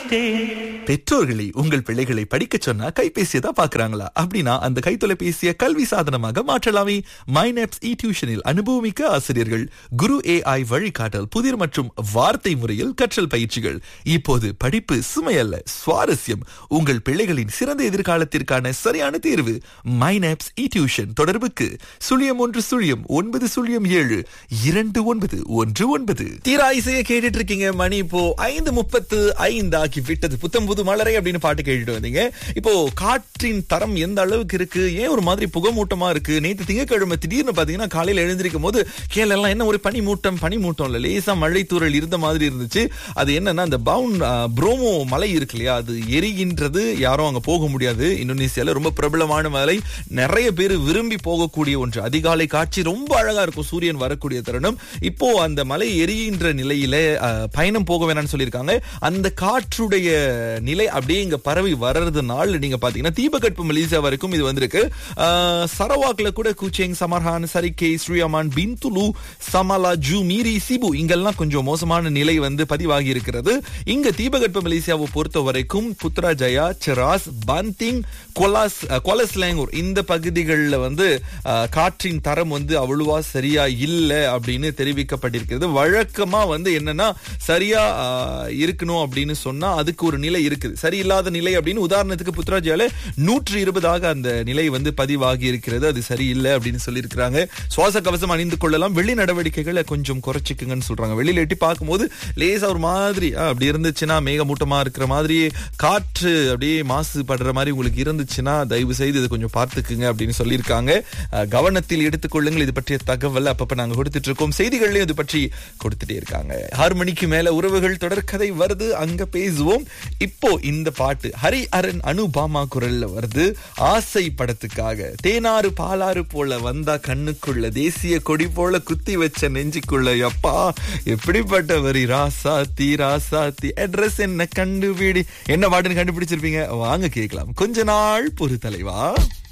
விட்டேன் பெற்றோர்களை உங்கள் பிள்ளைகளை படிக்க சொன்னா கைபேசியை தான் பாக்குறாங்களா அப்படின்னா அந்த கைத்தொலைபேசியை கல்வி சாதனமாக மாற்றலாமே மைனப்ஸ் இ டியூஷனில் அனுபவமிக்க ஆசிரியர்கள் குரு ஏஐ வழிகாட்டல் புதிர் மற்றும் வார்த்தை முறையில் கற்றல் பயிற்சிகள் இப்போது படிப்பு சுமையல்ல சுவாரஸ்யம் உங்கள் பிள்ளைகளின் சிறந்த எதிர்காலத்திற்கான சரியான தேர்வு மைனப்ஸ் இ டியூஷன் தொடர்புக்கு சுழியம் ஒன்று சுழியம் ஒன்பது சுழியம் ஏழு இரண்டு ஒன்பது ஒன்று ஒன்பது தீரா இசையை கேட்டுட்டு இருக்கீங்க மணி இப்போ ஐந்து முப்பத்து ஐந்து ஆக்கி விட்டது புத்தம் புது மலரை அப்படின்னு பாட்டு கேட்டுட்டு வந்தீங்க இப்போ காற்றின் தரம் எந்த அளவுக்கு இருக்கு ஏன் ஒரு மாதிரி புகமூட்டமா இருக்கு நேத்து திங்கக்கிழமை திடீர்னு பாத்தீங்கன்னா காலையில எழுந்திருக்கும் போது கீழே எல்லாம் என்ன ஒரு பனிமூட்டம் பனிமூட்டம் இல்ல லேசா மழை தூறல் இருந்த மாதிரி இருந்துச்சு அது என்னன்னா அந்த பவுன் புரோமோ மலை இருக்கு இல்லையா அது எரிகின்றது யாரும் அங்க போக முடியாது இந்தோனேசியால ரொம்ப பிரபலமான மலை நிறைய பேர் விரும்பி போகக்கூடிய ஒன்று அதிகாலை காட்சி ரொம்ப அழகா இருக்கும் சூரியன் வரக்கூடிய தருணம் இப்போ அந்த மலை எரிகின்ற நிலையில அஹ், பயணம் போக வேணாம்னு சொல்லியிருக்காங்க அந்த காற்றுடைய நிலை அப்படியே இங்க பரவி வர்றதுனால நீங்க பாத்தீங்கன்னா தீபகற்ப மலேசியா வரைக்கும் இது வந்திருக்கு அஹ், சரவாக்ல கூட குச்சேங் சமர்ஹான் சரிகே ஸ்ரீயமான் பின்துலு சமலா ஜூ மீரி சிபு இங்கெல்லாம் கொஞ்சம் மோசமான நிலை வந்து பதிவாகி இருக்கிறது இங்க தீபகற்ப மலேசியாவை பொறுத்த வரைக்கும் புத்ரா ஜயா செராஸ் பந்திங் கொலாஸ் அஹ், கொலஸ்லேங்கூர் இந்த பகுதிகளில் வந்து அஹ், காற்றின் தரம் வந்து அவ்வளவா சரியா இல்லை அப்படின்னு தெரிவிக்கப்பட்டிருக்கிறது வழக்கமா வந்து என்னன்னா சரியா அஹ், இருக்கணும் அப்படின்னு சொன்னா அதுக்கு ஒரு நிலை இருக்குது சரியில்லாத நிலை அப்படின்னு உதாரணத்துக்கு புத்ராஜால நூற்றி இருபதாக அந்த நிலை வந்து பதிவாகி இருக்கிறது அது சரியில்லை அப்படின்னு சொல்லியிருக்கிறாங்க சுவாச கவசம் அணிந்து கொள்ளலாம் வெளி நடவடிக்கைகளை கொஞ்சம் குறைச்சிக்குங்கன்னு சொல்றாங்க வெளியில எட்டி பார்க்கும்போது லேசா ஒரு மாதிரி அஹ், அப்படி இருந்துச்சுன்னா மேகமூட்டமா இருக்கிற மாதிரி காற்று அப்படியே மாசுபடுற மாதிரி உங்களுக்கு இருந்துச்சுன்னா தயவு செய்து இது கொஞ்சம் பார்த்துக்குங்க அப்படின்னு சொல்லியிருக்காங்க அஹ், கவனத்தில் எடுத்துக்கொள்ளுங்கள் இது பற்றிய தகவல் அப்பப்ப நாங்க கொடுத்துட்டு இருக்கோம் செய்திகள்லயும் இது பற்றி கொடுத்துட்டே இருக்காங்க ஆறு மணிக்கு மேல உறவுகள் தொடர்கதை வருது அங்க பேசுவோம் இப்போ இந்த பாட்டு ஹரி அரண் அனுபாமா குரல்ல வருது ஆசை படத்துக்காக தேனாறு பாலாறு போல வந்தா கண்ணுக்குள்ள தேசிய கொடி போல குத்தி வச்ச நெஞ்சுக்குள்ள எப்பா எப்படிப்பட்ட வரி ராசாத்தி ராசாத்தி அட்ரஸ் என்ன கண்டுபிடி என்ன பாட்டுன்னு கண்டுபிடிச்சிருப்பீங்க வாங்க கேட்கலாம் கொஞ்ச நாள் பொறு தலைவா